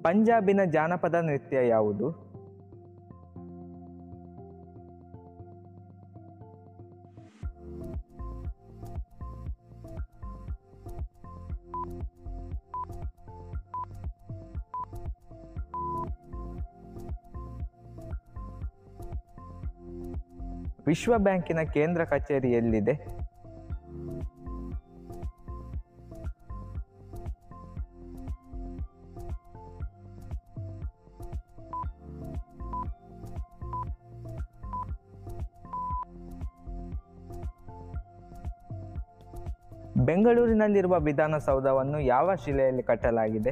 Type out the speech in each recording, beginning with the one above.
ಪಂಜಾಬಿನ ಜಾನಪದ ನೃತ್ಯ ಯಾವುದು ವಿಶ್ವ ಬ್ಯಾಂಕಿನ ಕೇಂದ್ರ ಕಚೇರಿ ಎಲ್ಲಿದೆ ಬೆಂಗಳೂರಿನಲ್ಲಿರುವ ವಿಧಾನಸೌಧವನ್ನು ಯಾವ ಶಿಲೆಯಲ್ಲಿ ಕಟ್ಟಲಾಗಿದೆ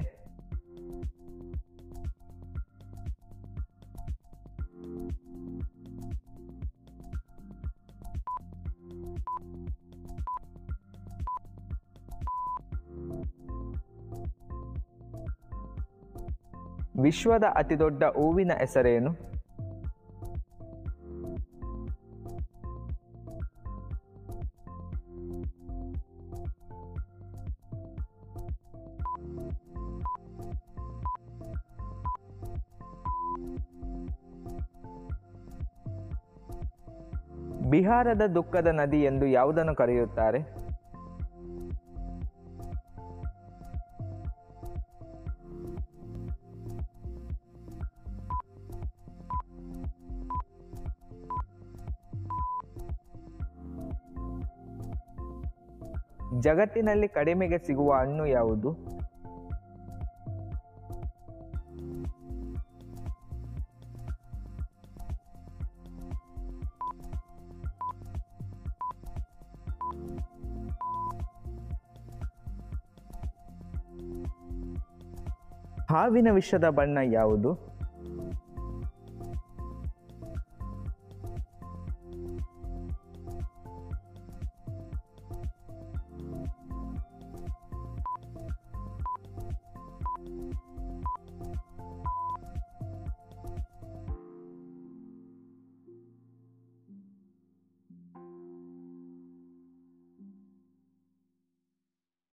ವಿಶ್ವದ ಅತಿದೊಡ್ಡ ಹೂವಿನ ಹೆಸರೇನು ಬಿಹಾರದ ದುಃಖದ ನದಿ ಎಂದು ಯಾವುದನ್ನು ಕರೆಯುತ್ತಾರೆ ಜಗತ್ತಿನಲ್ಲಿ ಕಡಿಮೆಗೆ ಸಿಗುವ ಹಣ್ಣು ಯಾವುದು ಹಾವಿನ ವಿಷದ ಬಣ್ಣ ಯಾವುದು